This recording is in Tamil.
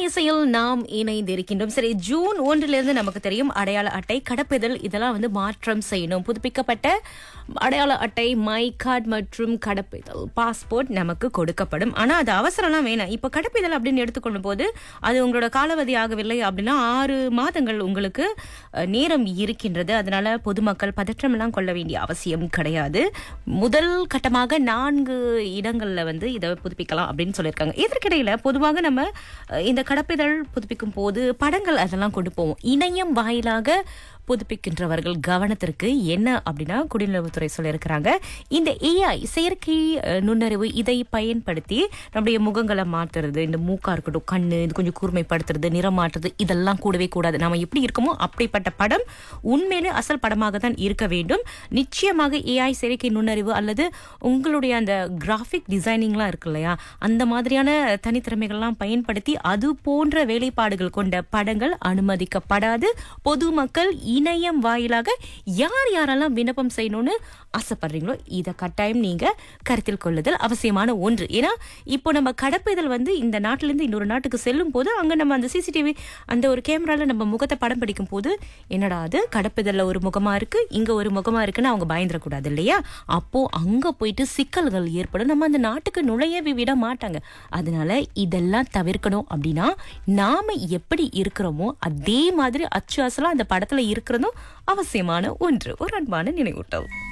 இசையில் நாம் இணைந்திருக்கின்றோம் சரி ஜூன் ஒன்றிலிருந்து நமக்கு தெரியும் அடையாள அட்டை கடப்பிதழ் இதெல்லாம் வந்து மாற்றம் செய்யணும் புதுப்பிக்கப்பட்ட அடையாள அட்டை மை கார்டு மற்றும் கடப்பிதழ் பாஸ்போர்ட் நமக்கு கொடுக்கப்படும் ஆனா அது அவசரம்லாம் வேணாம் இப்ப கடப்பிதழ் அப்படின்னு எடுத்துக்கொள்ளும் போது அது உங்களோட காலாவதி ஆகவில்லை அப்படின்னா ஆறு மாதங்கள் உங்களுக்கு அஹ், நேரம் இருக்கின்றது அதனால பொதுமக்கள் பதற்றம் எல்லாம் கொள்ள வேண்டிய அவசியம் கிடையாது முதல் கட்டமாக நான்கு இடங்கள்ல வந்து இதை புதுப்பிக்கலாம் அப்படின்னு சொல்லியிருக்காங்க இதற்கிடையில பொதுவாக நம்ம அஹ், இந்த கடப்பிதழ் புதுப்பிக்கும் போது படங்கள் அதெல்லாம் கொண்டு போவோம் இணையம் வாயிலாக புதுப்பிக்கின்றவர்கள் கவனத்திற்கு என்ன அப்படின்னா குடிநுழைவுத்துறை சொல்லியிருக்கிறாங்க இந்த ஏஐ செயற்கை அஹ், நுண்ணறிவு இதை பயன்படுத்தி நம்முடைய முகங்களை மாத்துறது இந்த மூக்கா இருக்கட்டும் கண்ணு இது கொஞ்சம் கூர்மைப்படுத்துறது நிறம் மாற்றுறது இதெல்லாம் கூடவே கூடாது நாம எப்படி இருக்கோமோ அப்படிப்பட்ட படம் உண்மையிலே அசல் படமாக தான் இருக்க வேண்டும் நிச்சயமாக ஏஐ செயற்கை நுண்ணறிவு அல்லது உங்களுடைய அந்த கிராஃபிக் டிசைனிங்லாம் இருக்கு இல்லையா அந்த மாதிரியான தனித்திறமைகள்லாம் பயன்படுத்தி அது போன்ற வேலைப்பாடுகள் கொண்ட படங்கள் அனுமதிக்கப்படாது பொதுமக்கள் இணையம் வாயிலாக யார் யாரெல்லாம் விண்ணப்பம் செய்யணும்னு ஆசைப்படுறீங்களோ இதை கட்டாயம் நீங்க கருத்தில் கொள்ளுதல் அவசியமான ஒன்று ஏன்னா இப்போ நம்ம கடப்பிதழ் வந்து இந்த நாட்டிலிருந்து இன்னொரு நாட்டுக்கு செல்லும் போது அங்க நம்ம அந்த சிசிடிவி அந்த ஒரு கேமரால நம்ம முகத்தை படம் பிடிக்கும் போது என்னடா அது கடப்பிதழ்ல ஒரு முகமா இருக்கு இங்க ஒரு முகமா இருக்குன்னு அவங்க பயந்துடக்கூடாது இல்லையா அப்போ அங்க போயிட்டு சிக்கல்கள் ஏற்படும் நம்ம அந்த நாட்டுக்கு நுழையவே விட மாட்டாங்க அதனால இதெல்லாம் தவிர்க்கணும் அப்படின்னா நாம எப்படி இருக்கிறோமோ அதே மாதிரி அச்சு அசலா அந்த படத்துல இருக்கிறதும் அவசியமான ஒன்று ஒரு அன்பான நினைவூட்டல்